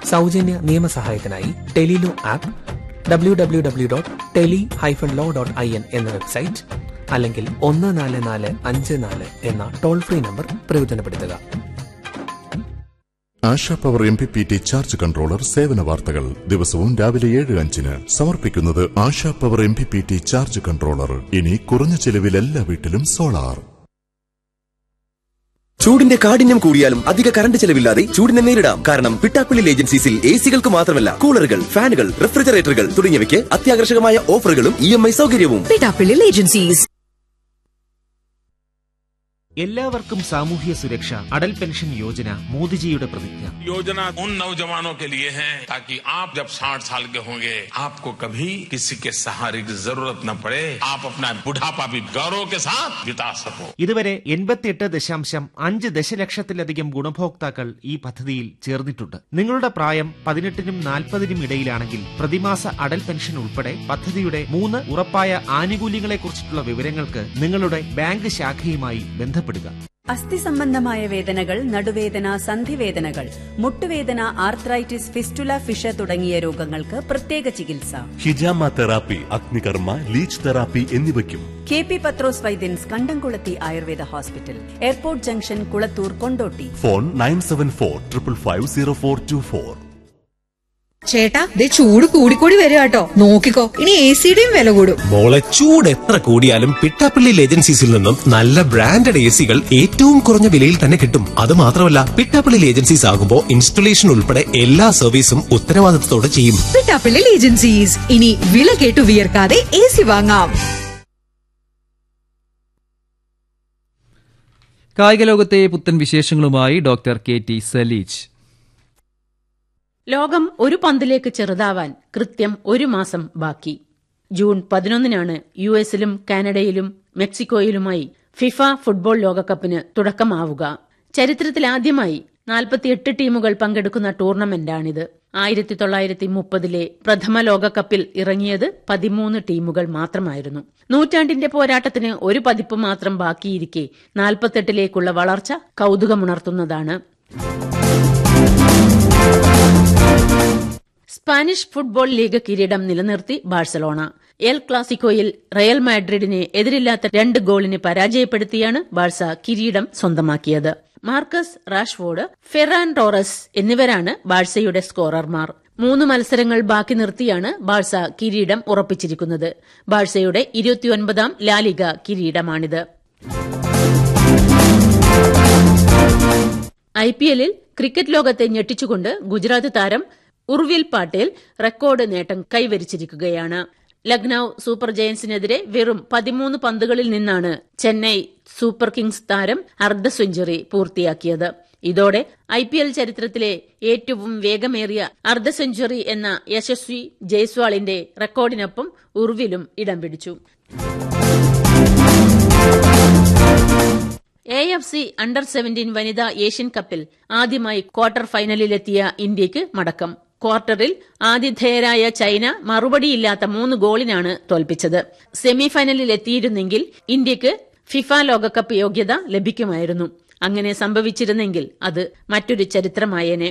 സൗജന്യ നിയമസഹായത്തിനായി tele law app W W W dot tele hyphen law dot I N എന്ന website അല്ലെങ്കിൽ ഒന്ന് നാല് നാല് അഞ്ച് നാല് എന്ന ടോൾ ഫ്രീ നമ്പർ പ്രയോജനപ്പെടുത്തുക Asha power M P P T charge controller സേവന വാർത്തകൾ ദിവസവും രാവിലെ ഏഴ് അഞ്ചിന് സമർപ്പിക്കുന്നത് Asha power M P P T charge controller ഇനി കുറഞ്ഞ ചെലവിൽ എല്ലാ വീട്ടിലും സോളാർ ചൂടിന്റെ കാഠിന്യം കൂടിയാലും അധിക കറണ്ട് ചെലവില്ലാതെ ചൂടിനെ നേരിടാം കാരണം പിട്ടാപ്പിള്ളി ഏജൻസീസിൽ എ സികൾക്ക് മാത്രമല്ല കൂളറുകൾ ഫാനുകൾ റെഫ്രിജറേറ്ററുകൾ തുടങ്ങിയവയ്ക്ക് അത്യാകർഷകമായ ഓഫറുകളും ഇ എം ഐ സൗകര്യവും പിടാപ്പിള്ളിൽ ഏജൻസീസ് എല്ലാവർക്കും സാമൂഹ്യ സുരക്ഷ അടൽ പെൻഷൻ യോജന മോദിജിയുടെ പ്രതിജ്ഞ योजना उन नौजवानों के लिए है ताकि आप जब 60 साल के होंगे आपको कभी किसी के सहारे की जरूरत न पड़े आप अपना बुढ़ापा भी गौरव के साथ बिता सको ഇതുവരെ എൺപത്തിയെട്ട് ദശാംശം അഞ്ച് ദശലക്ഷത്തിലധികം ഗുണഭോക്താക്കൾ ഈ പദ്ധതിയിൽ ചേർന്നിട്ടുണ്ട് നിങ്ങളുടെ പ്രായം പതിനെട്ടിനും നാൽപ്പതിനും ഇടയിലാണെങ്കിൽ പ്രതിമാസ അടൽ പെൻഷൻ ഉൾപ്പെടെ പദ്ധതിയുടെ മൂന്ന് ഉറപ്പായ ആനുകൂല്യങ്ങളെക്കുറിച്ചിട്ടുള്ള വിവരങ്ങൾക്ക് നിങ്ങളുടെ ബാങ്ക് ശാഖയുമായി ബന്ധപ്പെടുക അസ്ഥി സംബന്ധമായ വേദനകൾ നടുവേദന സന്ധിവേദനകൾ മുട്ടുവേദന ആർത്രൈറ്റിസ് ഫിസ്റ്റുല ഫിഷ തുടങ്ങിയ രോഗങ്ങൾക്ക് പ്രത്യേക ചികിത്സ ഹിജാമ തെറാപ്പി അഗ്നികർമ്മ ലീച്ച് തെറാപ്പി എന്നിവയ്ക്കും കെ പി പത്രോസ് വൈദ്യൻസ് കണ്ടംകുളത്തി Ayurveda hospital airport junction Kulathur Kondotty phone nine seven four triple five zero four two four ചേട്ടാ ദേ ചൂട് കൂടിക്കൂടി വരിക കേട്ടോ നോക്കിക്കോ ഇനി എ സിയുടെയും വില കൂടും മോളെ ചൂട് എത്ര കൂടിയാലും പിട്ടാപ്പള്ളി ഏജൻസീസിൽ നിന്നും നല്ല ബ്രാൻഡഡ് എ സികൾ ഏറ്റവും കുറഞ്ഞ വിലയിൽ തന്നെ കിട്ടും അത് മാത്രമല്ല പിട്ടാപ്പള്ളി ഏജൻസീസ് ആകുമ്പോൾ ഇൻസ്റ്റലേഷൻ ഉൾപ്പെടെ എല്ലാ സർവീസും ഉത്തരവാദിത്തത്തോടെ ചെയ്യും പിടാപ്പിള്ളിൽ ഏജൻസീസ് ഇനി വില കേട്ടു വിയർക്കാതെ എ സി വാങ്ങാം കായിക ലോകത്തെ പുത്തൻ വിശേഷങ്ങളുമായി ഡോക്ടർ കെ ടി സലീജ് ലോകം ഒരു പന്തിലേക്ക് ചെറുതാവാൻ കൃത്യം ഒരു മാസം ബാക്കി ജൂൺ പതിനൊന്നിനാണ് യു എസിലും കാനഡയിലും മെക്സിക്കോയിലുമായി ഫിഫ ഫുട്ബോൾ ലോകകപ്പിന് തുടക്കമാവുക ചരിത്രത്തിലാദ്യമായി നാൽപ്പത്തിയെട്ട് ടീമുകൾ പങ്കെടുക്കുന്ന ടൂർണമെന്റാണിത് ആയിരത്തി തൊള്ളായിരത്തി മുപ്പതിലെ പ്രഥമ ലോകകപ്പിൽ ഇറങ്ങിയത് പതിമൂന്ന് ടീമുകൾ മാത്രമായിരുന്നു നൂറ്റാണ്ടിന്റെ പോരാട്ടത്തിന് ഒരു പതിപ്പ് മാത്രം ബാക്കിയിരിക്കെ നാൽപ്പത്തെട്ടിലേക്കുള്ള വളർച്ച കൗതുകമുണർത്തുന്നതാണ് സ്പാനിഷ് ഫുട്ബോൾ ലീഗ് കിരീടം നിലനിർത്തി ബാഴ്സലോണ എൽ ക്ലാസിക്കോയിൽ റയൽ മാഡ്രിഡിനെ എതിരില്ലാത്ത രണ്ട് ഗോളിന് പരാജയപ്പെടുത്തിയാണ് ബാഴ്സ കിരീടം സ്വന്തമാക്കിയത് മാർക്കസ് റാഷ്ഫോർഡ് ഫെറാൻ ടോറസ് എന്നിവരാണ് ബാഴ്സയുടെ സ്കോറർമാർ മൂന്ന് മത്സരങ്ങൾ ബാക്കി നിർത്തിയാണ് ബാഴ്സ കിരീടം ഉറപ്പിച്ചിരിക്കുന്നത് ബാഴ്സയുടെ ഇരുപത്തിയൊൻപതാം ലാലിക കിരീടമാണിത് ഐ പി എല്ലിൽ ക്രിക്കറ്റ് ലോകത്തെ ഞെട്ടിച്ചുകൊണ്ട് ഗുജറാത്ത് താരം ഉർവിൽ പാട്ടേൽ റെക്കോർഡ് നേട്ടം കൈവരിച്ചിരിക്കുകയാണ് ലക്നൌ സൂപ്പർ ജയൻസിനെതിരെ വെറും പതിമൂന്ന് പന്തുകളിൽ നിന്നാണ് ചെന്നൈ സൂപ്പർ കിങ്സ് താരം അർദ്ധ സെഞ്ചുറി പൂർത്തിയാക്കിയത് ഇതോടെ ഐ പി എൽ ചരിത്രത്തിലെ ഏറ്റവും വേഗമേറിയ അർദ്ധ സെഞ്ചുറി എന്ന യശസ്വി ജയ്സ്വാളിന്റെ റെക്കോർഡിനൊപ്പം ഉർവിലും ഇടം പിടിച്ചു A F C under seventeen വനിതാ ഏഷ്യൻ കപ്പിൽ ആദ്യമായി ക്വാർട്ടർ ഫൈനലിലെത്തിയ ഇന്ത്യക്ക് മടക്കം ക്വാർട്ടറിൽ ആതിഥേയരായ ചൈന മറുപടിയില്ലാത്ത മൂന്ന് ഗോളിനാണ് തോൽപ്പിച്ചത് സെമിഫൈനലിൽ എത്തിയിരുന്നെങ്കിൽ ഇന്ത്യക്ക് ഫിഫ ലോകകപ്പ് യോഗ്യത ലഭിക്കുമായിരുന്നു അങ്ങനെ സംഭവിച്ചിരുന്നെങ്കിൽ അത് മറ്റൊരു ചരിത്രമായേനെ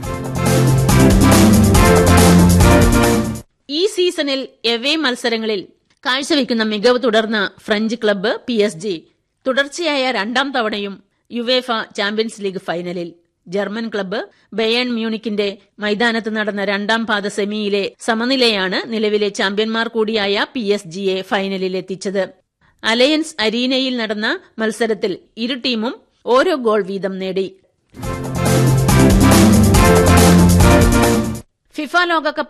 ഈ സീസണിൽ എവേ മത്സരങ്ങളിൽ കാഴ്ചവെക്കുന്ന മികവ് തുടർന്ന French club P S G തുടർച്ചയായ രണ്ടാം തവണയും യുവേഫ ചാമ്പ്യൻസ് ലീഗ് ഫൈനലിൽ ജർമ്മൻ ക്ലബ്ബ് ബയേൺ മ്യൂണിക്കിന്റെ മൈതാനത്ത് നടന്ന രണ്ടാം പാദ സെമിയിലെ സമനിലയാണ് നിലവിലെ ചാമ്പ്യന്മാർ കൂടിയായ പി എസ് ജിയെ ഫൈനലിൽ എത്തിച്ചത് അലയൻസ് അരീനയിൽ നടന്ന മത്സരത്തിൽ ഇരു ടീമും ഓരോ ഗോൾ വീതം നേടി ഫിഫ ലോകകപ്പ്